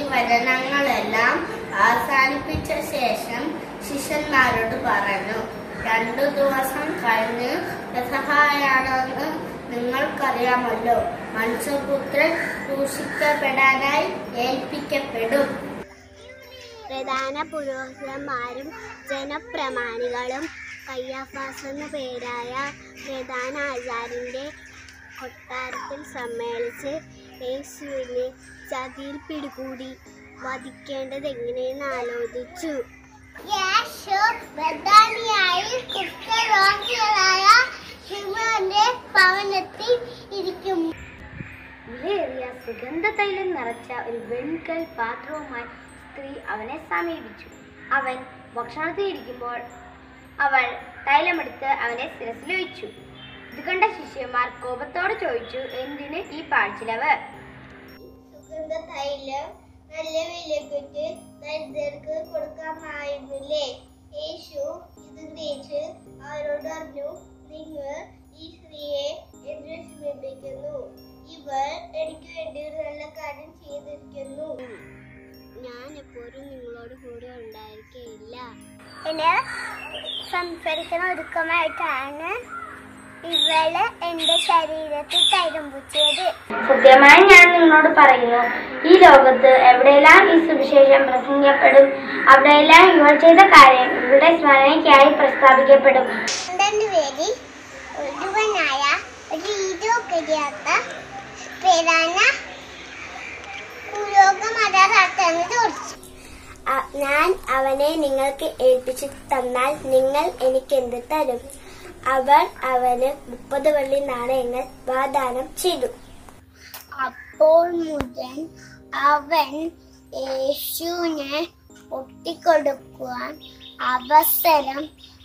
വചനങ്ങളെല്ലാം അവസാനിപ്പിച്ച ശേഷം ശിഷ്യന്മാരോട് പറഞ്ഞു രണ്ടു ദിവസം കഴിഞ്ഞ് പെസഹായാണെന്ന് നിങ്ങൾക്കറിയാമല്ലോ മനുഷ്യപുത്രൻ ക്രൂശിക്കപ്പെടാനായി ഏൽപ്പിക്കപ്പെടും പ്രധാന പുരോഹിതന്മാരും ജനപ്രമാണികളും കയ്യാഫാസ് എന്ന പേരായ പ്രധാന ആചാര്യന്റെ കൊട്ടാരത്തിൽ സമ്മേളിച്ച് യേശുവിനെ ചതിയിൽ പിടികൂടി വധിക്കേണ്ടത് എങ്ങനെയെന്ന് ആലോചിച്ചു യേശു പ്രധാനിയായി കുഷ്ഠരോഗികളായ ശിവന്റെ ഭവനത്തിൽ ഇരിക്കും വിലയേറിയ സുഗന്ധ തൈലം നിറച്ച ഒരു വെൺകൽ പാത്രവുമായി സ്ത്രീ അവനെ സമീപിച്ചു അവൻ ഭക്ഷണത്തിൽ ഇരിക്കുമ്പോൾ അവൾ തൈലമെടുത്ത് അവനെ ശിരസിൽ ഒഴിച്ചു ഇത് കണ്ട ശിഷ്യന്മാർ കോപത്തോടെ ചോദിച്ചു എന്തിന് ഈ പാഴ്ചിലവ് സുഗന്ധ തൈലം നല്ല വിലക്കിട്ട് ദരിദ്രർക്ക് കൊടുക്കാമായിരുന്നില്ലേ യേശു ഇത് ഗ്രഹിച്ച് അവരോട് പറഞ്ഞു നിങ്ങൾ ഈ സ്ത്രീയെ എന്തിനു സമീപിക്കുന്നു ഇവർ എനിക്ക് വേണ്ടി ഒരു നല്ല കാര്യം ചെയ്തിരിക്കുന്നു ഞാൻ എപ്പോഴും നിങ്ങളോട് കൂടെ ഉണ്ടായിരിക്കില്ല എന്നെ സംസാരിക്കുന്ന ഒരുക്കമായിട്ടാണ് ഇവള് എന്റെ ശരീരത്തിൽ തൈലം പൂച്ചിയത് സത്യമായി ഞാൻ നിങ്ങളോട് പറയുന്നു ഈ ലോകത്ത് എവിടെയെല്ലാം ഈ സുവിശേഷം പ്രസംഗിക്കപ്പെടും അവിടെയെല്ലാം ഇവൾ ചെയ്ത കാര്യം ഇവരുടെ സ്മരണയ്ക്കായി പ്രസ്താവിക്കപ്പെടും പന്ത്രണ്ട് പേരിൽ ഒരുവനായ ഒരു ഈരോ കഴിയാത്ത പ്രധാന പുരോഗമതാന്ന് ചോദിച്ചു ഞാൻ അവനെ നിങ്ങൾക്ക് ഏൽപ്പിച്ചു തന്നാൽ നിങ്ങൾ എനിക്ക് എന്ത് തരും അവർ അവന് മുപ്പത് വെള്ളി നാണയങ്ങൾ വാഗ്ദാനം ചെയ്തു അപ്പോൾ മുതൽ അവൻ യേശുവിനെ ഒട്ടിക്കൊടുക്കുവാൻ അവസരം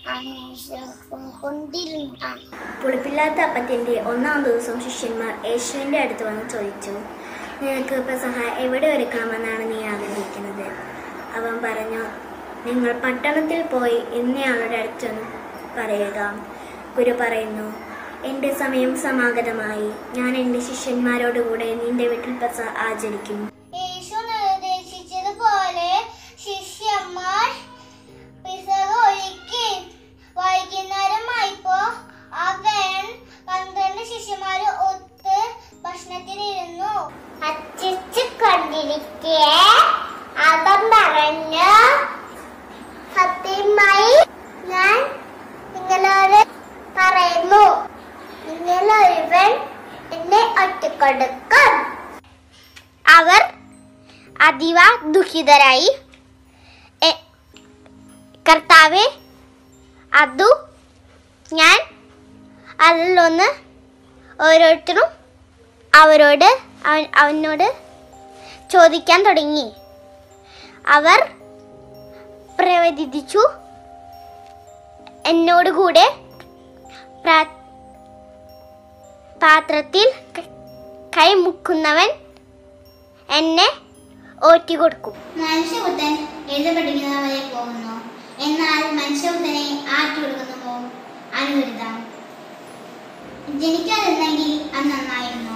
അന്വേഷിക്കൊണ്ടിരുന്നു പുളിപ്പില്ലാത്ത അപ്പത്തിന്റെ ഒന്നാം ദിവസം ശിഷ്യന്മാർ യേശുവിന്റെ അടുത്ത് വന്ന് ചോദിച്ചു നിനക്ക് പെസഹ എവിടെ ഒരുക്കാമെന്നാണ് നീ ആഗ്രഹിക്കുന്നത് അവൻ പറഞ്ഞു നിങ്ങൾ പട്ടണത്തിൽ പോയി ഇന്നയാളുടെ അടുത്തൊന്ന് പറയുക ഗുരു പറയുന്നു എൻ്റെ സമയം സമാഗതമായി ഞാൻ എൻ്റെ ശിഷ്യന്മാരോടുകൂടെ നിന്റെ വീട്ടിൽ പെസഹ ആചരിക്കും യേശു നിർദ്ദേശിച്ചതുപോലെ ശിഷ്യന്മാർ പിസക ഒരുക്കി വൈകുന്നേരമായപ്പോ അവൻ പന്ത്രണ്ട് ശിഷ്യന്മാര് ഒത്ത് ഭക്ഷണത്തിനിരുന്നു അച്ഛച്ച് കൊണ്ടിരിക്കെ അവൻ പറഞ്ഞു സത്യമായി ഞാൻ നിങ്ങളോട് പറയുന്നു നിങ്ങളൊരുവൻ എന്നെ ഒറ്റക്കൊടുക്കും അവർ അതീവ ദുഃഖിതരായി എ- കർത്താവെ അതു ഞാൻ അതിലൊന്ന് ഓരോരുത്തരും അവരോട് അവൻ അവനോട് ചോദിക്കാൻ തുടങ്ങി അവർ പ്രവചിച്ചു എന്നോടുകൂടെ പ്രാ- പാത്രത്തിൽ ക- കൈമുക്കുന്നവൻ എന്നെ ഓറ്റിക്കൊടുക്കും മനുഷ്യപുത്രൻ എഴുതപ്പെട്ടിരിക്കുന്ന വരെ പോകുന്നു എന്നാൽ മനുഷ്യപുത്രനെ ആട്ടി കൊടുക്കുന്നുവോ അനുവരുതാം ജനിക്കാതിരുന്നെങ്കിൽ അത് നന്നായിരുന്നു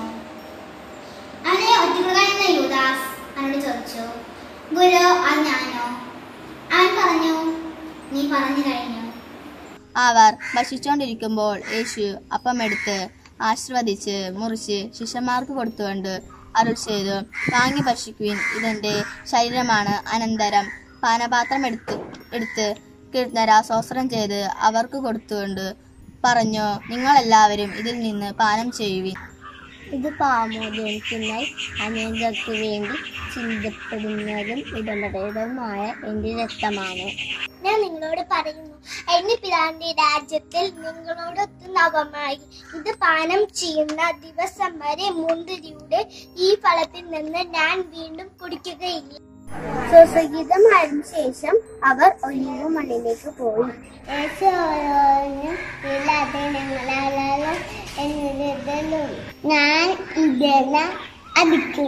അവനെ ഒറ്റക്കൊടുക്കാനെന്ന യുദാസ് അവനോട് ചോദിച്ചു ഗുരു അത് ഞാനോ അവൻ പറഞ്ഞു നീ പറഞ്ഞു കഴിഞ്ഞു അവർ ഭക്ഷിച്ചുകൊണ്ടിരിക്കുമ്പോൾ യേശു അപ്പമെടുത്ത് ആശീർവദിച്ച് മുറിച്ച് ശിഷ്യന്മാർക്ക് കൊടുത്തുകൊണ്ട് അരുൾ ചെയ്തു വാങ്ങി ഭക്ഷിക്കുവിൻ ഇതെന്റെ ശരീരമാണ് അനന്തരം പാനപാത്രം എടുത്ത് എടുത്ത് കീർത്തന സ്വസ്ത്രം ചെയ്ത് അവർക്ക് കൊടുത്തുകൊണ്ട് പറഞ്ഞു നിങ്ങളെല്ലാവരും ഇതിൽ നിന്ന് പാനം ചെയ്യുവിൻ ഇത് പാമോദനിക്കുന്നതായി അനേകർക്ക് വേണ്ടി ചിന്തപ്പെടുന്നതും ഇടപെടലുമായ എന്റെ രക്തമാണ് ഞാൻ നിങ്ങളോട് പറയുന്നു എന്റെ പിതാവിന്റെ രാജ്യത്തിൽ നിങ്ങളോടൊത്ത് നവമായി ഇത് പാനം ചെയ്യുന്ന ദിവസം വരെ മുന്തിരിയുടെ ഈ ഫലത്തിൽ നിന്ന് ഞാൻ വീണ്ടും കുടിക്കുകയില്ല സുസഹിതമായതിനു ശേഷം അവർ ഒലിവ് മണ്ണിലേക്ക് പോയി യേശു അവരോട് ഇല്ലാതെ ഞങ്ങളാലോ എന്നിരുതലും ഞാൻ ഇതിനെ അടിക്കും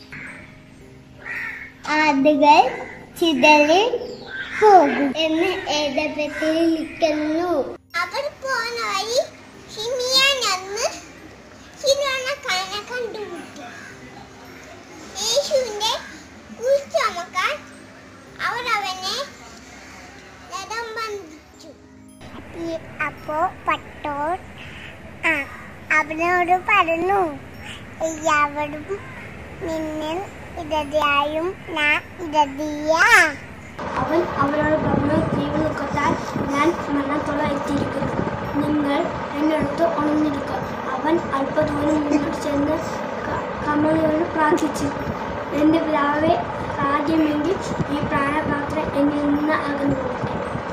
ആടുകൾ ചിതറി പോകും എന്ന് എഴുതപ്പെട്ടിരിക്കുന്നു അവർ പോന്ന വഴി ഹിമിയാൻ അന്ന് ഹിരോണ കണ്ണ കണ്ടുമുട്ടി യേശുവിന്റെ കുറിച്ച് അവനോട് പറഞ്ഞു എല്ലാവരും നിന്നിൽ ഇടതിയായും ഞാൻ ഇടതിയാ അവൻ അവരോട് പറഞ്ഞു തീവ് നിൽക്കത്താൽ ഞാൻ മരണത്തോളം എത്തിയിരിക്കുന്നു നിങ്ങൾ എന്നടുത്ത് ഉണർന്നിരിക്കുക അവൻ അല്പദൂരം മുന്നോട്ട് ചെന്ന് ക- കമലയോട് പ്രാർത്ഥിച്ചു എൻ്റെ പിതാവെ സാധ്യമെങ്കിൽ ഈ പ്രാണപാത്രം എന്നിൽ നിന്ന് അകന്നു പോകട്ടെ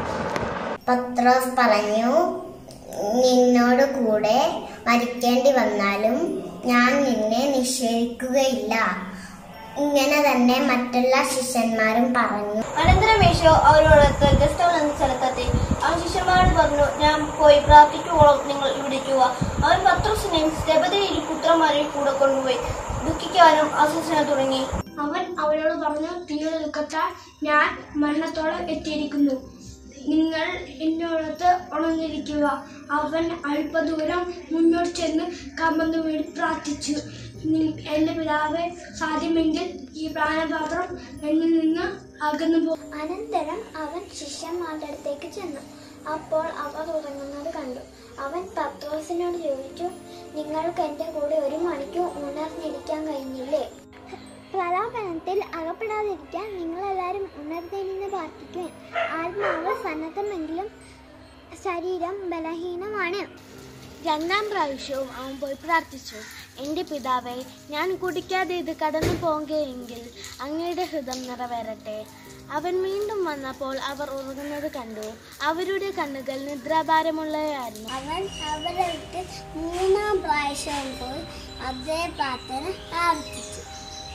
പത്രോസ് പറഞ്ഞു നിന്നോട് കൂടെ മരിക്കേണ്ടി വന്നാലും ഞാൻ നിന്നെ നിഷേധിക്കുകയില്ല ഇങ്ങനെ തന്നെ മറ്റുള്ള ശിഷ്യന്മാരും പറഞ്ഞു അനന്തരം യേശു അവരോടൊത്ത് ഗസ്റ്റൗൺ എന്ന സ്ഥലത്തെത്തി അവൻ ശിഷ്യന്മാരോട് പറഞ്ഞു ഞാൻ പോയി പ്രാർത്ഥിക്കുവോളം നിങ്ങൾ ഇവിടെ ഇരിക്കുക അവൻ പത്രോസിനെയും സെബദിയിൽ പുത്രന്മാരെയും കൂടെ കൊണ്ടുപോയി ദുഃഖിക്കാനും അസ്വസന തുടങ്ങി അവൻ അവരോട് പറഞ്ഞു തീവ് നിൽക്കത്താൽ ഞാൻ മരണത്തോളം എത്തിയിരിക്കുന്നു നിങ്ങൾ എന്നോടത്ത് ഉണർന്നിരിക്കുക അവൻ അല്പദൂരം മുന്നോട്ട് ചെന്ന് കമന്നു വീട് പ്രാർത്ഥിച്ചു നി- എൻ്റെ പിതാവെ സാധ്യമെങ്കിൽ ഈ പ്രാണപാത്രം എന്നിൽ നിന്ന് അകന്നു പോ അനന്തരം അവൻ ശിഷ്യന്മാരുടെ അടുത്തേക്ക് ചെന്നു അപ്പോൾ അവർ ഉറങ്ങുന്നത് കണ്ടു അവൻ പത്രോസിനോട് ചോദിച്ചു നിങ്ങൾക്ക് എൻ്റെ കൂടെ ഒരു മണിക്കൂർ ഉണർന്നിരിക്കാൻ കഴിഞ്ഞില്ലേ പ്രലോഭനത്തിൽ അകപ്പെടാതിരിക്കാൻ നിങ്ങളെല്ലാവരും ഉണർന്നെന്ന് പ്രാർത്ഥിക്കുവാൻ ആത്മാവ് സന്നദ്ധമെങ്കിലും ശരീരം ബലഹീനമാണ് രണ്ടാം പ്രാവശ്യവും അവൻ പോയി പ്രാർത്ഥിച്ചു എൻ്റെ പിതാവെ ഞാൻ കുടിക്കാതെ ഇത് കടന്നു പോകുകയെങ്കിൽ അങ്ങയുടെ ഹൃദയം നിറവേറട്ടെ അവൻ വീണ്ടും വന്നപ്പോൾ അവർ ഉറങ്ങുന്നത് കണ്ടു അവരുടെ കണ്ണുകൾ നിദ്രാഭാരമുള്ളവയായിരുന്നു അവൻ അവരെ വിട്ട് മൂന്നാം പ്രാവശ്യം പോയി അതേ പ്രാർത്ഥന ആവർത്തിച്ചു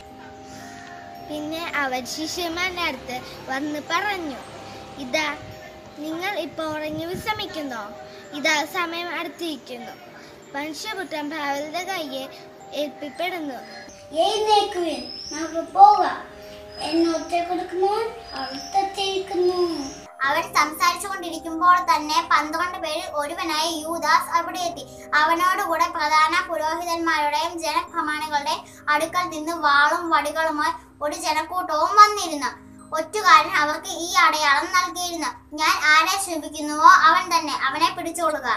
പിന്നെ അവൻ ശിഷ്യന്മാരുടെ അടുത്ത് വന്ന് പറഞ്ഞു ഇതാ നിങ്ങൾ ഇപ്പോൾ ഉറങ്ങി വിശ്രമിക്കുന്നോ ഇതാ സമയം അടുത്തിരിക്കുന്നു മനുഷ്യപുത്രൻ ഭാവരുടെ കയ്യെ ഏൽപ്പിപ്പെടുന്നു എഴുന്നേക്കുവിൻ നമുക്ക് പോകാം എന്നൊറ്റ കൊടുക്കുന്നവൻ അടുത്തെത്തിയിരിക്കുന്നു അവർ സംസാരിച്ചു കൊണ്ടിരിക്കുമ്പോൾ തന്നെ പന്ത്രണ്ട് പേരിൽ ഒരുവനായ യൂദാസ് അവിടെ എത്തി അവനോടുകൂടെ പ്രധാന പുരോഹിതന്മാരുടെയും ജനപ്രമാണികളുടെയും അടുക്കൽ നിന്ന് വാളും വടികളുമായി ഒരു ജനക്കൂട്ടവും വന്നിരുന്നു ഒറ്റുകാരൻ അവർക്ക് ഈ അടയാളം നൽകിയിരുന്നു ഞാൻ ആരെ ശ്രമിക്കുന്നുവോ അവൻ തന്നെ അവനെ പിടിച്ചോളുക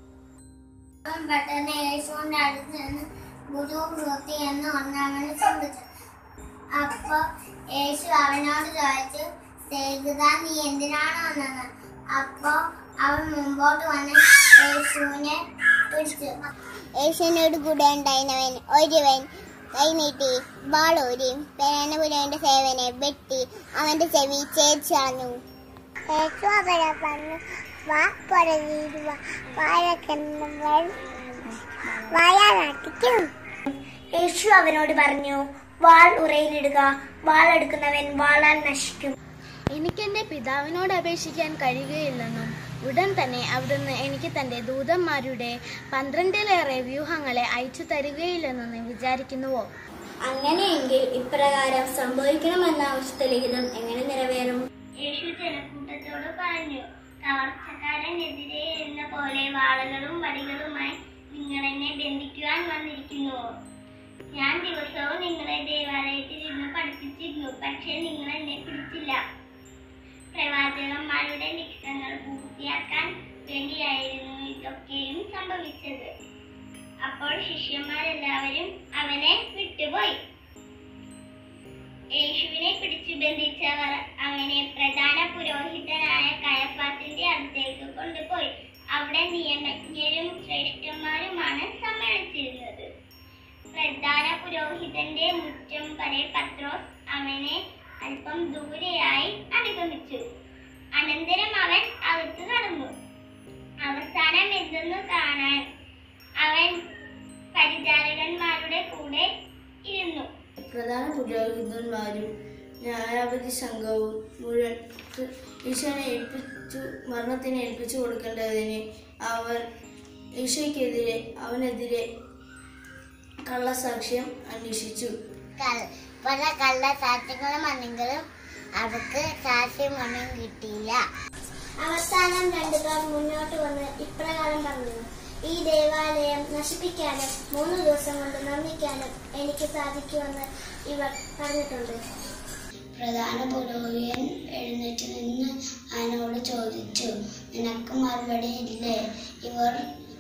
അവൻ പെട്ടെന്ന് യേശുവിന്റെ അടുത്ത് നിന്ന് ഗുരു വൃത്തി എന്ന് ഒന്നവന് ചിന്തിച്ചു അപ്പൊ യേശു അവനോട് ചോദിച്ചു സേതുത നീ എന്തിനാണ് വന്നത് അപ്പൊ അവൻ മുമ്പോട്ട് വന്ന് യേശുവിനെ പിടിച്ചു യേശുവിനോട് കൂടെ ഉണ്ടായിരുന്നവൻ ഒരുവൻ കൈനീട്ടി വാളൂരിയും പേനപുരവന്റെ സേവനെ വെട്ടി അവന്റെ ചെവി ചേച്ചളഞ്ഞു യേശു അവരെ പറഞ്ഞു വാ പുറകിടുക വാഴക്കുന്നവൻ വായാനാട്ടിക്കും യേശു അവനോട് പറഞ്ഞു വാൾ ഉറയിലിടുക വാളെടുക്കുന്നവൻ വാളാൽ നശിക്കും എനിക്കെന്റെ പിതാവിനോട് അപേക്ഷിക്കാൻ കഴിയുകയില്ലെന്നും ഉടൻ തന്നെ അവിടുന്ന് എനിക്ക് തന്റെ ദൂതന്മാരുടെ പന്ത്രണ്ടിലേറെ വ്യൂഹങ്ങളെ അയച്ചു തരികയില്ലെന്നും നീ വിചാരിക്കുന്നുവോ അങ്ങനെയെങ്കിൽ ഇപ്രകാരം സംഭവിക്കണമെന്ന ആവശ്യത്തെ ലിഖിതം എങ്ങനെ നിറവേറും യേശു ജനക്കൂട്ടത്തോട് പറഞ്ഞു കവർച്ചക്കാരനെതിരെ എന്ന പോലെ വാളുകളും വടികളുമായി നിങ്ങൾ എന്നെ ബന്ധിക്കുവാൻ വന്നിരിക്കുന്നുവോ ഞാൻ ദിവസവും നിങ്ങളെ ദേവാലയത്തിൽ ഇരുന്ന് പഠിപ്പിച്ചിരുന്നു പക്ഷേ നിങ്ങൾ എന്നെ പിടിച്ചില്ല പ്രവാചകന്മാരുടെ ലിഖിതങ്ങൾ പൂർത്തിയാക്കാൻ വേണ്ടിയായിരുന്നു ഇതൊക്കെയും സംഭവിച്ചത് അപ്പോൾ ശിഷ്യന്മാരെല്ലാവരും അവനെ വിട്ടുപോയി യേശുവിനെ പിടിച്ചു ബന്ധിച്ചവർ അങ്ങനെ പ്രധാന പുരോഹിതനായ കയഫാത്തിന്റെ അടുത്തേക്ക് കൊണ്ടുപോയി അവിടെ നിയമജ്ഞരും ശ്രേഷ്ഠന്മാരുമാണ് സമ്മേളിച്ചിരുന്നത് പ്രധാന പുരോഹിതന്റെ മുറ്റം വരെ പത്രോസ് അവനെ അല്പം ദൂരെയായി അനുഗമിച്ചു അനന്തരം അവൻ അകത്തു കടന്നു അവസാനം എന്തെന്ന് കാണാൻ അവൻ പരിചാരകന്മാരുടെ കൂടെ ഇരുന്നു പ്രധാന പുരോഹിതന്മാരും ന്യായാധിപതി സംഘവും മുഴുവൻ ഈശോനെ ഏൽപ്പിച്ചു മരണത്തിന് ഏൽപ്പിച്ചു കൊടുക്കേണ്ടതിന് അവർ ഈശോയ്ക്കെതിരെ അവനെതിരെ കള്ളസാക്ഷ്യം അന്വേഷിച്ചു പല കള്ള സാക്ഷ്യങ്ങളും വന്നെങ്കിലും അവർക്ക് സാക്ഷ്യമൊന്നും കിട്ടിയില്ല അവസാനം രണ്ടുപേർ മുന്നോട്ട് വന്ന് ഇപ്രകാരം പറഞ്ഞു ഈ ദേവാലയം നശിപ്പിക്കാനും മൂന്ന് ദിവസം കൊണ്ട് നിർമ്മിക്കാനും എനിക്ക് സാധിക്കുമെന്ന് ഇവർ പറഞ്ഞിട്ടുണ്ട് പ്രധാന പുരോഹിതൻ എഴുന്നേറ്റ് നിന്ന് അവനോട് ചോദിച്ചു നിനക്ക് മറുപടി ഇല്ലേ ഇവർ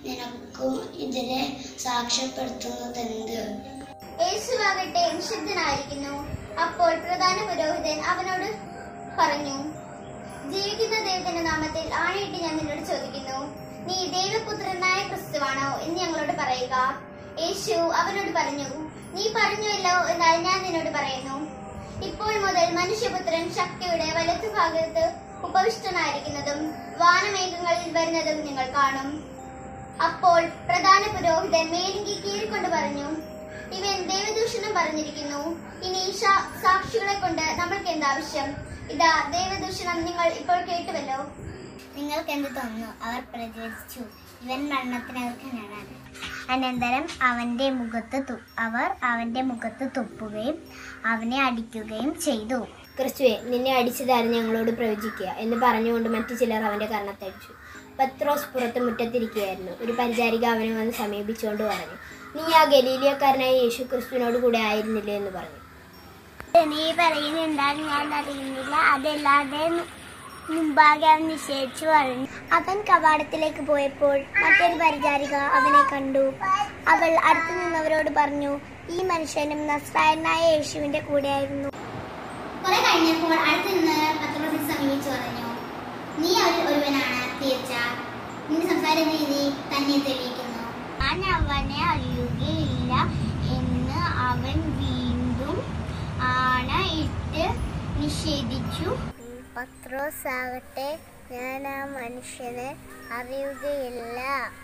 നിനക്കും ഇതിനെ സാക്ഷ്യപ്പെടുത്തുന്നതെന്ത് യേശുവാകട്ടെ നിശബ്ദനായിരിക്കുന്നു അപ്പോൾ പ്രധാന പുരോഹിതൻ അവനോട് പറഞ്ഞു ജീവിക്കുന്ന ദൈവത്തിന്റെ നാമത്തിൽ ആണയിട്ട് ഞാൻ നിന്നോട് ചോദിക്കുന്നു നീ ദൈവപുത്രനായ ക്രിസ്തുവാണോ എന്ന് ഞങ്ങളോട് പറയുക യേശു അവനോട് പറഞ്ഞു നീ പറഞ്ഞുവല്ലോ എന്നാൽ ഞാൻ നിന്നോട് പറയുന്നു ഇപ്പോൾ മുതൽ മനുഷ്യപുത്രൻ ശക്തിയുടെ വലത്തുഭാഗത്ത് ഉപവിഷ്ടനായിരിക്കുന്നതും വാനമേഘങ്ങളിൽ വരുന്നതും നിങ്ങൾ കാണും അപ്പോൾ പ്രധാന പുരോഹിതൻ മേലിങ്കി കീഴിക്കൊണ്ട് പറഞ്ഞു ഇവൻ ദൈവദൂഷണം പറഞ്ഞിരിക്കുന്നു ഇനി ശാ- സാക്ഷികളെ കൊണ്ട് നമ്മൾക്ക് എന്താവശ്യം ഇതാ ദൈവദൂഷണം നിങ്ങൾ ഇപ്പോൾ കേട്ടുവല്ലോ നിങ്ങൾക്ക് എന്ത് തോന്നുന്നു അവർ പ്രതിവദിച്ചു ഇവൻ മരണത്തിനർഹനാണ് അനന്തരം അവന്റെ മുഖത്ത് തു- അവർ അവന്റെ മുഖത്ത് തുപ്പുകയും അവനെ അടിക്കുകയും ചെയ്തു ക്രിസ്തുവെ നിന്നെ അടിച്ചതാരും ഞങ്ങളോട് പ്രവചിക്കുക എന്ന് പറഞ്ഞുകൊണ്ട് മറ്റു ചിലർ അവന്റെ കർണത്തടിച്ചു പത്രോസ് പുറത്ത് മുറ്റത്തിരിക്കുകയായിരുന്നു ഒരു പരിചാരിക അവനെ വന്ന് സമീപിച്ചുകൊണ്ട് പറഞ്ഞു നീ ആ ഗലീലിയക്കാരനായ യേശു ക്രിസ്തുവിനോട് കൂടെ ആയിരുന്നില്ലേ എന്ന് പറഞ്ഞു നീ പറയുന്നുണ്ടാകും ഞാൻ അറിയുന്നില്ല അതല്ലാതെ മുമ്പാകെ അവൻ നിശ്ചയിച്ചു പറഞ്ഞു അവൻ കവാടത്തിലേക്ക് പോയപ്പോൾ മറ്റൊരു പരിചാരിക അവനെ കണ്ടു അവൾ അടുത്തു നിന്നവരോട് പറഞ്ഞു ഈ മനുഷ്യനും നസ്രായനായ യേശുവിന്റെ കൂടെയായിരുന്നു കുറെ കഴിഞ്ഞപ്പോൾ അടുത്ത് നിന്ന് പത്രോസിനെ സമീപിച്ചു പറഞ്ഞു നീ അവരിൽ ഒരുവനാണ് തീർച്ച നിന്റെ സംസാര രീതി തന്നെ തെളിയിക്കുന്നു ഞാൻ അവനെ അറിയുകയില്ല എന്ന് അവൻ വീണ്ടും ആണ ഇട്ട് നിഷേധിച്ചു പത്രോസ് ആകട്ടെ ഞാൻ ആ മനുഷ്യനെ അറിയുകയില്ല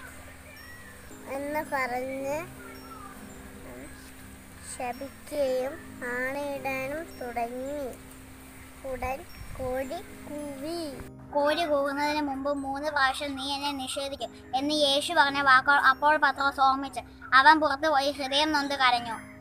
എന്ന് പറഞ്ഞ് ശപിക്കുകയും ആണയിടാനും തുടങ്ങി ഉടൻ കോഴി കൂവി കോഴി കൂകുന്നതിന് മുമ്പ് മൂന്ന് പ്രാവശ്യം നീ എന്നെ നിഷേധിക്കും എന്ന് യേശു പറഞ്ഞ വാക്കുകൾ അപ്പോൾ പത്രോസ് ഓർമ്മിച്ച് അവൻ പുറത്തു പോയി ഹൃദയം നൊന്ത് കരഞ്ഞു